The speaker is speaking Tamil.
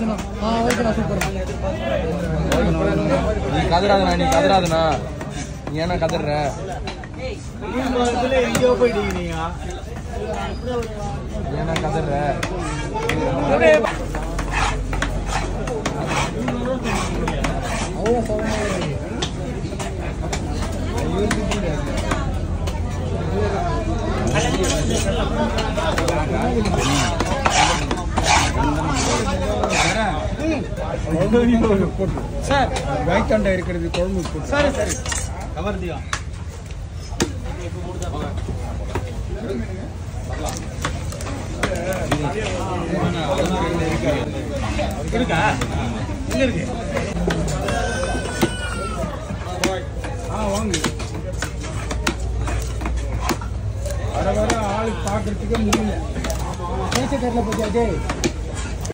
ஓகேண்ணா ஆ ஓகேண்ணா சூப்பர் நீ கதறாதண்ணா நீ கதறாதண்ணா நீ ஏன்னா கதற எங்கேயோ போயிட்டீங்க நீங்க நீ ஏன்னா கதற அவ்வளோ சவுண்ட் சார் வாய்க்காண்டா இருக்கிறது குழம்பு போட்டு சரி சரி கவர்தியா இருக்கா எங்க இருக்கு ஆ வாங்க வர வர ஆளு பார்க்கறதுக்கே முடியல பேச தெரியல போச்சு அஜய்